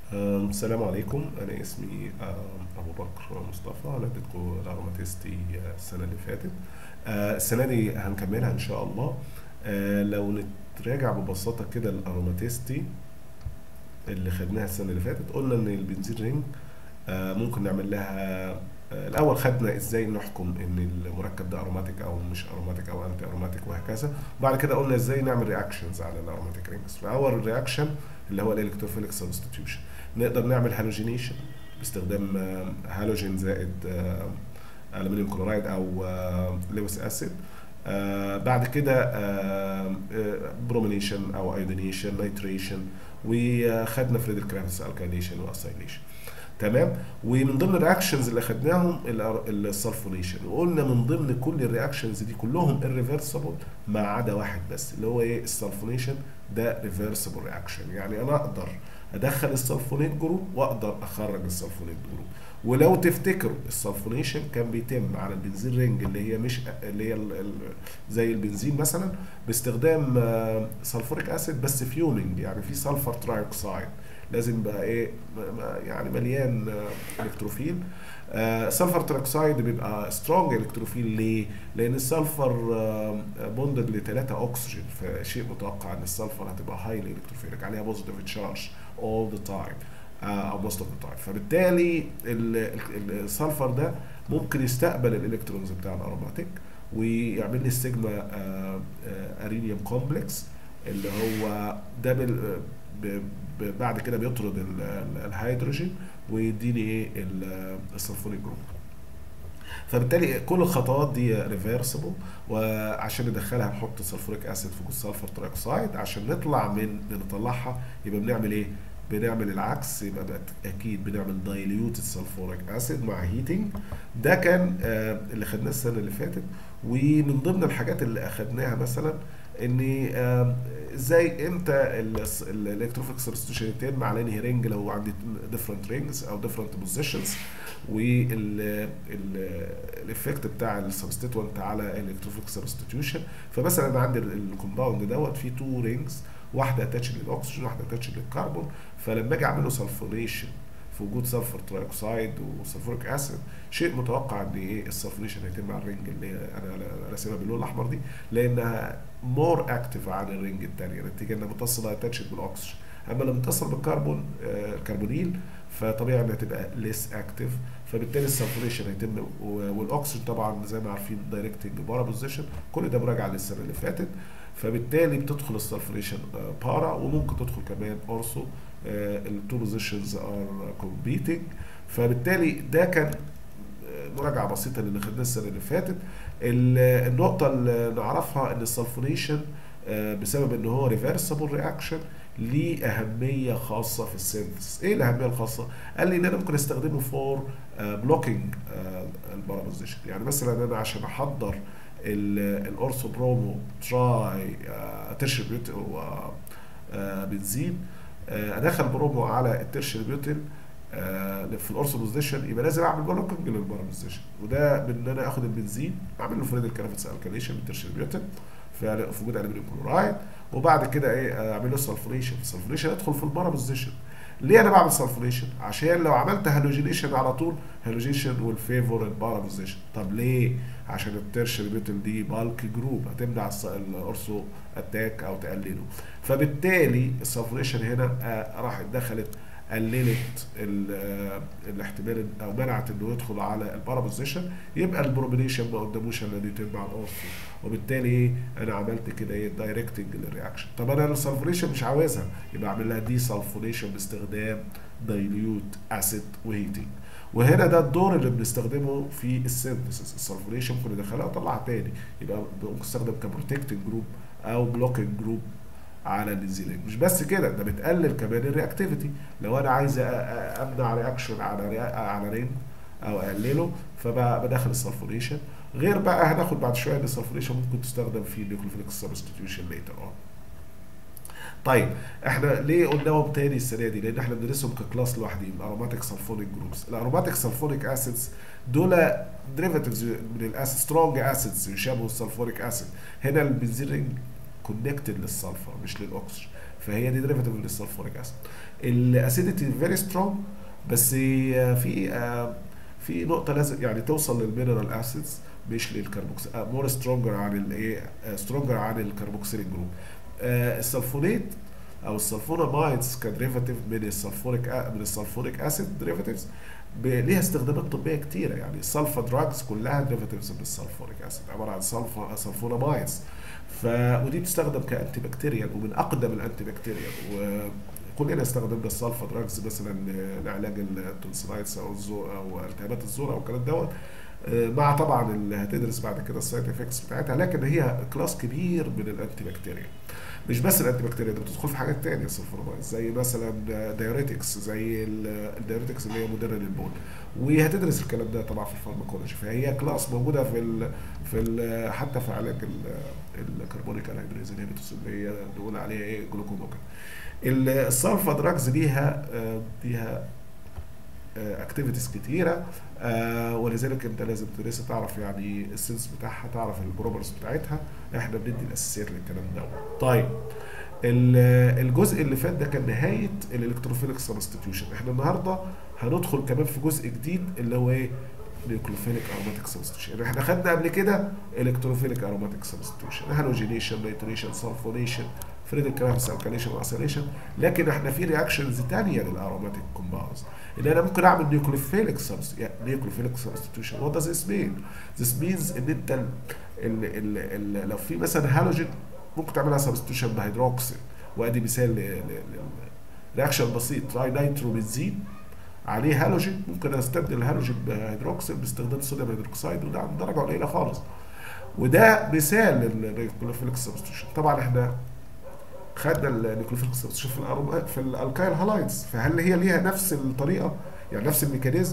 أم، السلام عليكم انا اسمي أم، ابو بكر مصطفى انا اديتكم الاروماتيستي آه، السنه اللي فاتت آه، السنه دي هنكملها ان شاء الله آه، لو نتراجع ببساطه كده الاروماتيستي اللي خدناها السنه اللي فاتت قلنا ان البنزين رينج آه، ممكن نعمل لها آه، الاول خدنا ازاي نحكم ان المركب ده اروماتيك او مش اروماتيك او انتي اروماتيك وهكذا بعد كده قلنا ازاي نعمل رياكشنز على الاروماتيك رينجز فاول رياكشن اللي هو الالكتروفيليك سبستيتيوشن نقدر نعمل هالوجينيشن باستخدام آه، هالوجين زائد آه، الومنيوم كلورايد او آه، لويس اسيد آه بعد كده آه آه، برومينيشن او ايودينيشن نيتريشن وخدنا فريدل كرافس الكاينيشن واسايليشن تمام ومن ضمن الرياكشنز اللي خدناهم الأر- السلفونيشن وقلنا من ضمن كل الرياكشنز دي كلهم irreversible ما عدا واحد بس اللي هو ايه السلفونيشن ده ريفرسبل رياكشن يعني انا اقدر ادخل السلفونيت جروب واقدر اخرج السلفونيت جروب ولو تفتكروا السلفونيشن كان بيتم على البنزين رينج اللي هي مش اللي هي ال- ال- زي البنزين مثلا باستخدام آه، سلفوريك اسيد بس فيومنج يعني في سلفر ترايوكسايد لازم بقى ايه م- م- يعني مليان آه، الكتروفيل آه، سلفر ترايوكسايد بيبقى سترونج الكتروفيل ليه؟ لان السلفر بوندد لثلاثة اكسجين فشيء متوقع ان السلفر هتبقى هايلي الكتروفيلك عليها بوزيتيف تشارج all the time آه، او most of the time فبالتالي ال- ال- السلفر ده ممكن يستقبل الالكترونز بتاع الاروماتيك ويعمل لي السيجما آه، آه، ارينيوم كومبلكس اللي هو ده بال- ب- ب- بعد كده بيطرد ال- ال- الهيدروجين ويديني ايه ال- السلفونيك جروب فبالتالي كل الخطوات دي ريفرسبل وعشان ندخلها نحط سلفوريك اسيد في سلفر ترايوكسايد عشان نطلع من نطلعها يبقى بنعمل ايه؟ بنعمل العكس يبقى ده اكيد بنعمل دايليوتد سلفوريك اسيد مع هيتنج ده كان آه، اللي خدناه السنه اللي فاتت ومن ضمن الحاجات اللي اخدناها مثلا ان آه، ازاي امتى الالكتروفيك سبستيوشن يتم على انهي رينج لو عندي ديفرنت رينجز او ديفرنت بوزيشنز والايفكت بتاع السبستيتوانت على الالكتروفيك سبستيوشن فمثلا انا عندي الكومباوند دوت فيه تو رينجز واحده اتاتش للاكسجين واحده اتاتش للكربون فلما اجي اعمل له سلفونيشن في وجود سلفر ترايوكسايد وسلفوريك اسيد شيء متوقع ان ايه السلفونيشن هيتم على الرينج اللي هي انا راسمها باللون الاحمر دي لانها مور اكتف عن الرينج الثانيه نتيجه انها متصله اتاتشد بالاكسجين اما لما متصل بالكربون آه الكربونيل فطبيعي انها تبقى ليس اكتف فبالتالي السلفونيشن هيتم و- والاكسجين طبعا زي ما عارفين دايركتنج بارا بوزيشن كل ده مراجعه للسنه اللي فاتت فبالتالي بتدخل السلفونيشن بارا وممكن تدخل كمان اورسو التو بوزيشنز ار كومبيتنج فبالتالي ده كان آه، مراجعه بسيطه للي خدناه السنه اللي فاتت ال- النقطه اللي نعرفها ان السلفونيشن آه، بسبب ان هو ريفرسبل رياكشن ليه اهميه خاصه في السينثس ايه الاهميه الخاصه قال لي ان انا ممكن استخدمه فور بلوكينج البارابوزيشن يعني مثلا انا عشان احضر الاورثو برومو تراي ترشر بيوتل بنزين آه، ادخل برومو على الترشر بيوتل آه، في الاورثو بوزيشن يبقى لازم اعمل بلوكينج للبارابوزيشن وده بان انا اخد البنزين اعمل له فريد الكرافيتس الكاليشن بالترشر بيوتل في في وجود الومنيوم كلورايد وبعد كده ايه اعمل له سلفوريشن السلفوريشن ادخل في البارابوزيشن ليه انا بعمل سلفوريشن عشان لو عملت هالوجينيشن على طول هالوجينيشن والفيفور البارابوزيشن طب ليه عشان الترشر بيوتل دي بالك جروب هتمنع الس- الاورثو اتاك او تقلله فبالتالي السلفوريشن هنا آه، راحت دخلت قللت ال- آه، الاحتمال او منعت انه يدخل على البارابوزيشن يبقى البروبينيشن ما قداموش الا انه يتم على الاورثو وبالتالي ايه انا عملت كده ايه دايركتنج للرياكشن طب انا السلفوريشن مش عاوزها يبقى اعمل لها دي سلفوريشن باستخدام دايليوت اسيد وهيتنج وهنا ده الدور اللي بنستخدمه في السينثيسيس السلفوريشن ممكن ادخلها واطلعها تاني يبقى ممكن استخدم كبروتكتنج جروب او بلوكينج جروب على النزيلين مش بس كده ده بتقلل كمان الرياكتيفيتي لو انا عايز أ- أ- امنع رياكشن على ريا- على رينج او اقلله فبدخل السلفوريشن غير بقى هناخد بعد شويه ان السلفوريشن ممكن تستخدم في النيوكليوفيليك سبستيتيوشن ليتر اون طيب احنا ليه قلناهم تاني السنه دي؟ لان احنا بندرسهم ككلاس لوحدهم الاروماتيك سلفونيك جروبس، الاروماتيك سلفونيك اسيدز دول ديريفاتيفز من الاسيد سترونج اسيدز يشابهوا السلفوريك اسيد، هنا البنزين رينج كونكتد للسلفر مش للاكسجين، فهي دي ديريفاتيف للسلفوريك اسيد. الاسيديتي فيري سترونج بس آه، في آه، في نقطه لازم يعني توصل للمينرال اسيدز مش للكربوكس مور سترونجر عن الايه سترونجر عن الكربوكسيليك جروب السلفونيت او السلفونامايدز كدريفاتيف من السلفونيك من السلفونيك اسيد دريفاتيفز ليها استخدامات طبيه كتيره يعني السلفا دراجز كلها دريفاتيفز من السلفونيك اسيد عباره عن سلفا سلفونامايدز ف ودي بتستخدم كانتي بكتيريال ومن اقدم الانتي بكتيريال وكلنا استخدمنا السلفا دراجز مثلا لعلاج التونسلايتس او الزور او التهابات الزور او الكلام دوت مع طبعا اللي هتدرس بعد كده السايد افكتس بتاعتها لكن هي كلاس كبير من الانتي بكتيريال مش بس الانتي بكتيريا ده بتدخل في حاجات تانية السلفونامايد زي مثلا دايوريتكس زي الدايوريتكس اللي هي مدره للبول وهتدرس الكلام ده طبعا في الفارماكولوجي فهي كلاس موجوده في ال في ال حتى في علاج الكربونيك انهيدريز انهبيتوس اللي هي نقول عليها ايه جلوكوموكا السلفا دراجز ليها ليها اكتيفيتيز كتيره آه ولذلك انت لازم تدرسها تعرف يعني السنس بتاعها تعرف البروبرز بتاعتها احنا بندي الاساسيات للكلام ده طيب الجزء اللي فات ده كان نهايه الالكتروفيليك سبستيتيوشن احنا النهارده هندخل كمان في جزء جديد اللي هو ايه نيوكلوفيليك اروماتيك سبستيوشن يعني احنا خدنا قبل كده الكتروفيليك اروماتيك سبستيوشن هالوجينيشن نيتريشن سلفونيشن فريد الكرامس الكاليشن واسيليشن لكن احنا في رياكشنز ثانيه للاروماتيك كومباوندز ان انا ممكن اعمل نيوكليوفيليك نيوكليوفيليك سبستيوشن وات داز ذس مين ذس مينز ان انت ال ال ال ال لو في مثلا هالوجين ممكن تعملها سبستيوشن بهيدروكسيل وادي مثال رياكشن بسيط تراي نيترو بنزين عليه هالوجين ممكن استبدل الهالوجين بهيدروكسيل باستخدام صوديوم هيدروكسيد وده عند درجه قليله خالص وده مثال للنيوكليوفيليك سبستيوشن طبعا احنا خدنا النيوكليوفيليك سبستيوشن في الأروما في الالكايل هالايدز فهل هي ليها نفس الطريقه يعني نفس الميكانيزم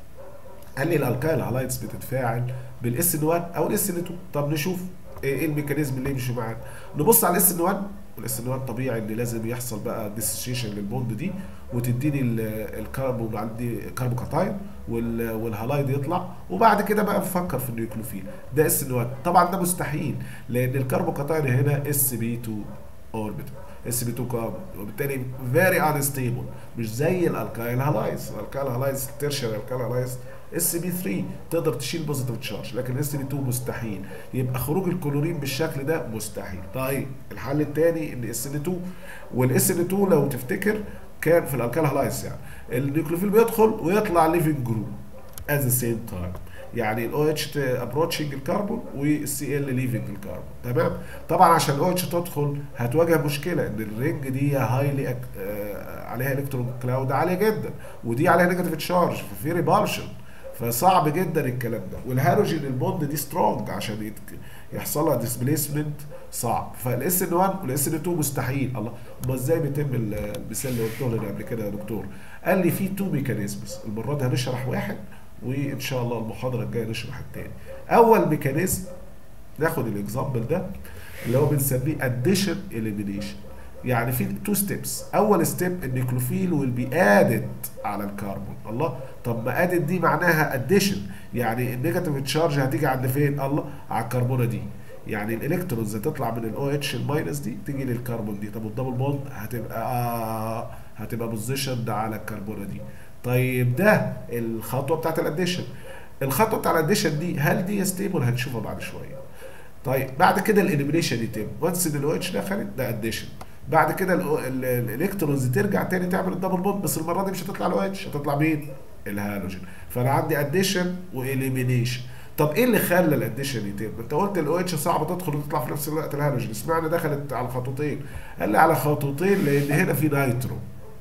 قال لي الالكايل هالايدز بتتفاعل بالاس ان 1 او الاس ان 2 طب نشوف ايه الميكانيزم اللي يمشي معانا نبص على الاس ان 1 والاس ان 1 طبيعي ان لازم يحصل بقى ديسوسيشن للبوند دي وتديني الكربون عندي كربوكاتاين والهالايد يطلع وبعد كده بقى نفكر في النيوكلوفيل ده اس ان 1 طبعا ده مستحيل لان الكربوكاتاين هنا اس بي 2 اوربيتال اس بي 2 كاربون وبالتالي فيري انستيبل مش زي الالكايل هالايز الالكايل هالايز تيرشر الكايل هالايز اس بي 3 تقدر تشيل بوزيتيف تشارج لكن اس بي 2 مستحيل يبقى خروج الكلورين بالشكل ده مستحيل طيب الحل الثاني ان اس ان 2 والاس ان 2 لو تفتكر كان في الالكايل هالايز يعني النيوكليوفيل بيدخل ويطلع ليفنج جروب ات ذا سيم تايم يعني الاو اتش ابروتشنج الكربون والسي ال ليفنج الكربون تمام طبعا عشان الاو اتش تدخل هتواجه مشكله ان الرينج دي هايلي أك... آه عليها الكترون كلاود عاليه جدا ودي عليها نيجاتيف تشارج ففي ريبالشن فصعب جدا الكلام ده والهالوجين البوند دي سترونج عشان يت... يحصل لها ديسبليسمنت صعب فالاس ان 1 والاس ان 2 مستحيل الله امال ازاي بيتم المثال اللي قلته لنا قبل كده يا دكتور قال لي في تو ميكانيزمز المره دي هنشرح واحد وان شاء الله المحاضره الجايه نشرح الثاني اول ميكانيزم ناخد الاكزامبل ده اللي هو بنسميه اديشن اليمينيشن يعني في تو ستيبس اول ستيب النيكلوفيل ويل بي ادد على الكربون الله طب ما ادد دي معناها اديشن يعني النيجاتيف تشارج هتيجي عند فين الله على الكربونه دي يعني الالكترونز هتطلع من الاو اتش الماينس دي تيجي للكربون دي طب الدبل بوند هتبقى آه هتبقى بوزيشن على الكربونه دي طيب ده الخطوه بتاعت الاديشن الخطوه بتاع الاديشن دي هل دي ستيبل هنشوفها بعد شويه طيب بعد كده الاليمينيشن يتم وانس ان الاو اتش دخلت ده اديشن بعد كده الالكترونز ترجع تاني تعمل الدبل بوند بس المره دي مش هتطلع الاو اتش هتطلع مين؟ الهالوجين فانا عندي اديشن واليمينيشن طب ايه اللي خلى الاديشن يتم؟ انت قلت الاو اتش صعب تدخل وتطلع في نفس الوقت الهالوجين اشمعنى دخلت على خطوتين؟ قال لي على خطوتين لان هنا في نايترو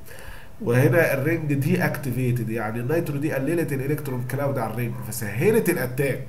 وهنا الرينج دي اكتيفيتد يعني النيترو دي قللت الالكترون كلاود على الرينج فسهلت الاتاك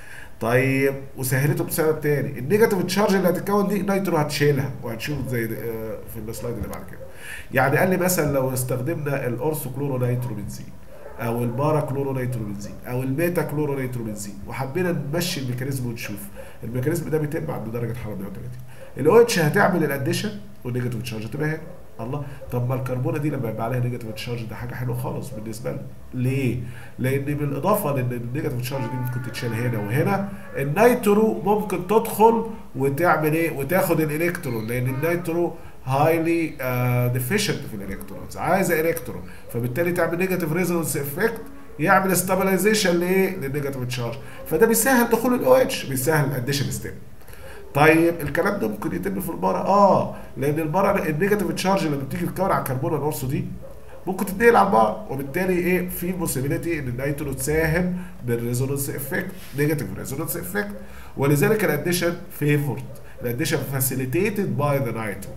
طيب وسهلته بسبب تاني النيجاتيف تشارج اللي هتتكون دي نيترو هتشيلها وهنشوف زي في السلايد اللي بعد كده يعني قال لي مثلا لو استخدمنا الاورثو كلورو نيترو بنزين او البارا كلورو نيترو بنزين او الميتا كلورو نيترو بنزين وحبينا نمشي الميكانيزم ونشوف الميكانيزم ده بيتم عند درجه حراره 130 الاو اتش هتعمل الاديشن والنيجاتيف تشارج هتبقى هنا الله طب ما الكربونه دي لما يبقى عليها نيجاتيف تشارج ده حاجه حلوه خالص بالنسبه لنا ليه؟ لان بالاضافه لان النيجاتيف تشارج دي ممكن تتشال هنا وهنا النيترو ممكن تدخل وتعمل ايه؟ وتاخد الالكترون لان النيترو هايلي ديفيشنت في الالكترونز عايزه الكترون فبالتالي تعمل نيجاتيف ريزونانس افكت يعمل ستابلايزيشن لايه؟ للنيجاتيف تشارج فده بيسهل دخول الاو اتش بيسهل الاديشن ستيب طيب الكلام ده ممكن يتم في البارا اه لان البارا النيجاتيف تشارج لما بتيجي تكون على الكربون الاورثو دي ممكن تتنقل على البار وبالتالي ايه في بوسيبيليتي ان النيترو تساهم بالريزونانس افكت نيجاتيف ريزونانس افكت ولذلك الاديشن فيفورد الاديشن فاسيليتيتد باي ذا نيترو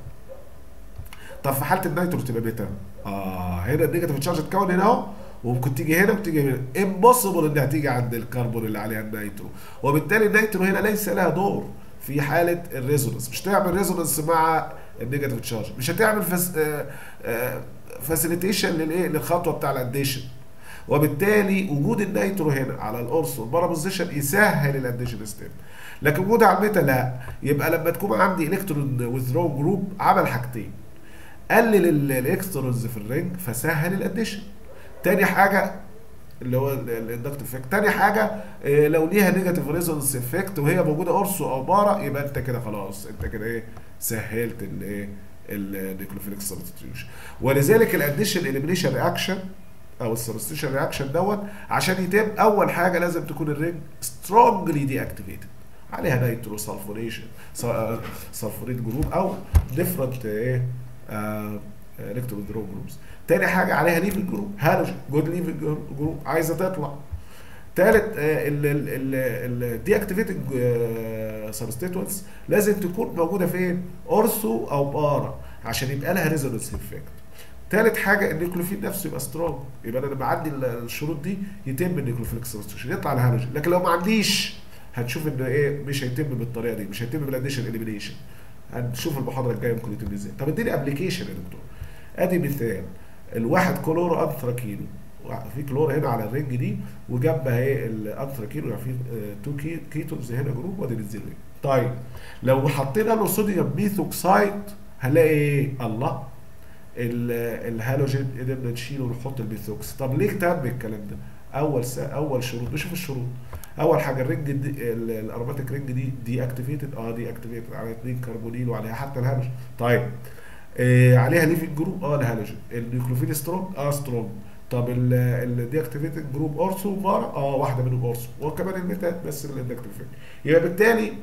طب في حاله النيترو تبقى متى؟ اه هنا النيجاتيف تشارج اتكون هنا اهو وممكن تيجي هنا وتيجي هنا امبوسيبل انها تيجي عند الكربون اللي عليها النيترو وبالتالي النيترو هنا ليس لها دور في حاله الريزونانس مش تعمل ريزونانس مع النيجاتيف تشارج مش هتعمل فس... آه آه فاسيليتيشن للايه للخطوه بتاع الاديشن وبالتالي وجود النيترو هنا على القرص والبارا بوزيشن يسهل الاديشن ستيب لكن وجودها على الميتا لا يبقى لما تكون عندي الكترون ويزرو جروب عمل حاجتين قلل الالكترونز في الرينج فسهل الاديشن تاني حاجه اللي هو الاندكتيف افكت تاني حاجه إيه لو ليها نيجاتيف ريزونانس افكت وهي موجوده اورسو او بارا يبقى انت كده خلاص انت كده ايه سهلت الايه النيكلوفيليك سبستيوشن ولذلك الاديشن اليمينيشن رياكشن او السبستيوشن رياكشن دوت عشان يتم اول حاجه لازم تكون الرينج سترونجلي دي اكتيفيتد عليها نيترو سلفوريشن سلفوريت جروب او ديفرنت ايه الكترون درو جروبس تاني حاجه عليها ليفنج جروب هالوجين جود ليفنج جروب عايزه تطلع تالت الدي اكتيفيتنج سبستيتوينتس لازم تكون موجوده فين؟ اورثو او بارا عشان يبقى لها ريزونانس افكت. تالت حاجه النيكلوفيل نفسه يبقى سترونج يبقى انا لما اعدي الشروط دي يتم النيكلوفيلك سبستيوشن يطلع الهالوجين لكن لو ما عنديش هتشوف ان ايه مش هيتم بالطريقه دي مش هيتم بالاديشن اليمينيشن هنشوف المحاضره الجايه ممكن يتم ازاي طب اديني ابلكيشن يا دكتور ادي مثال الواحد كلورو انثراكينو في كلور هنا على الرنج دي وجنبها ايه الانثراكينو يعني في 2 كيتونز هنا جروب وادي بنزين طيب لو حطينا له صوديوم ميثوكسايد هنلاقي ايه الله الهالوجين قدرنا نشيله ونحط الميثوكس طب ليه تم الكلام ده اول سا... اول شروط بشوف الشروط اول حاجه الرنج دي الاروماتيك رنج دي دي اكتيفيتد اه دي اكتيفيتد عليها 2 كربونيل وعليها حتى الهالوجين طيب آه عليها ليفنج جروب اه الهالوجين النيوكلوفيل سترونج اه سترونج طب الدي اكتيفيتد جروب اورثو بار اه واحده منهم اورثو وكمان الميتات بس الاندكتيف يبقى بالتالي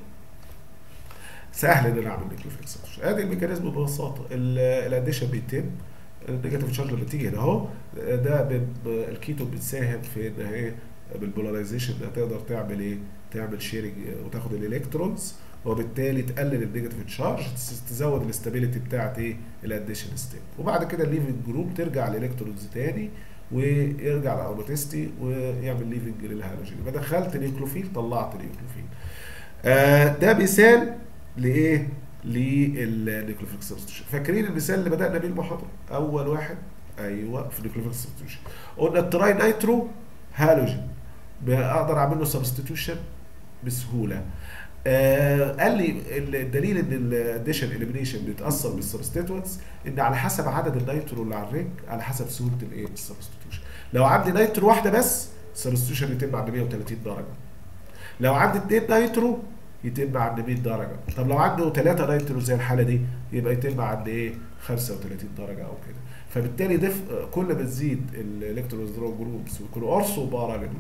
سهل ان انا اعمل نيوكليوفيل سبستيوشن ادي الميكانيزم ببساطه الاديشن بيتم النيجاتيف تشارج لما تيجي هنا اهو ده الكيتو بتساهم في ان ايه بالبولاريزيشن انها تقدر تعمل ايه؟ تعمل شيرنج وتاخد الالكترونز وبالتالي تقلل النيجاتيف تشارج تزود الاستابيليتي بتاعت ايه؟ الاديشن ستيب وبعد كده الليفنج جروب ترجع الالكترونز تاني ويرجع الاروماتيستي ويعمل ليفنج للهالوجين يبقى دخلت نيوكلوفيل طلعت نيوكلوفيل آه ده مثال لايه؟ للنيوكليوفيلك سبستيوشن فاكرين المثال اللي بدانا بيه المحاضره اول واحد ايوه في النيوكليوفيلك سبستيوشن قلنا التراي نايترو هالوجين اقدر اعمل له سبستيوشن بسهوله آه قال لي الدليل ان الاديشن اليمينيشن بيتاثر بالسبستيتوينتس ان على حسب عدد النيترو اللي على الرينج على حسب سهوله الايه السبستيوشن لو عندي نيترو واحده بس السبستيوشن يتم عند 130 درجه لو عندي اثنين نيترو يتم عند 100 درجه طب لو عنده 3 نيترو زي الحاله دي يبقى يتم عند ايه 35 درجه او كده فبالتالي دف كل ما تزيد الالكترو جروبس ويكونوا ارسو بارا لل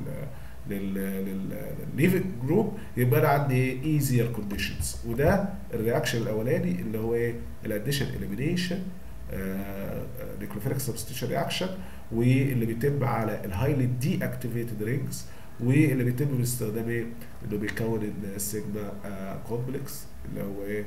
لل للليفنج جروب يبقى انا عندي ايزير كونديشنز وده الرياكشن الاولاني اللي هو ايه الاديشن اليمينيشن نيكلوفيليك سبستيوشن رياكشن واللي بيتم على الهايلي دي اكتيفيتد رينجز واللي بيتم باستخدام ايه؟ انه بيكون السيجما كومبلكس اللي هو ايه؟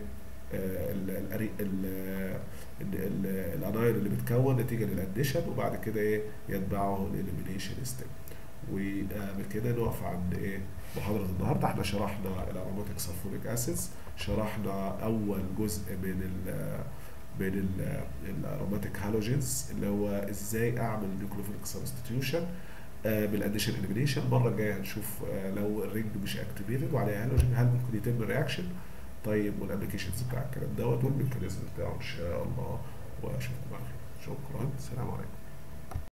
الانايون اللي بتكون نتيجه للاديشن وبعد كده ايه؟ يتبعه الاليمينيشن ستيب وبكده نقف عند ايه؟ محاضرة النهارده احنا شرحنا الاروماتيك سلفوريك اسيدز شرحنا اول جزء من ال من الاروماتيك هالوجينز اللي هو ازاي اعمل نيوكليوفيليك سبستيوشن بالاديشن اليمينيشن المره الجايه هنشوف آه لو الرينج مش اكتيفيتد وعليها هالوجين هل ممكن يتم الرياكشن طيب والابلكيشنز بتاع الكلام دوت والميكانيزم بتاعه ان شاء الله واشوفكم على خير شكرا السلام عليكم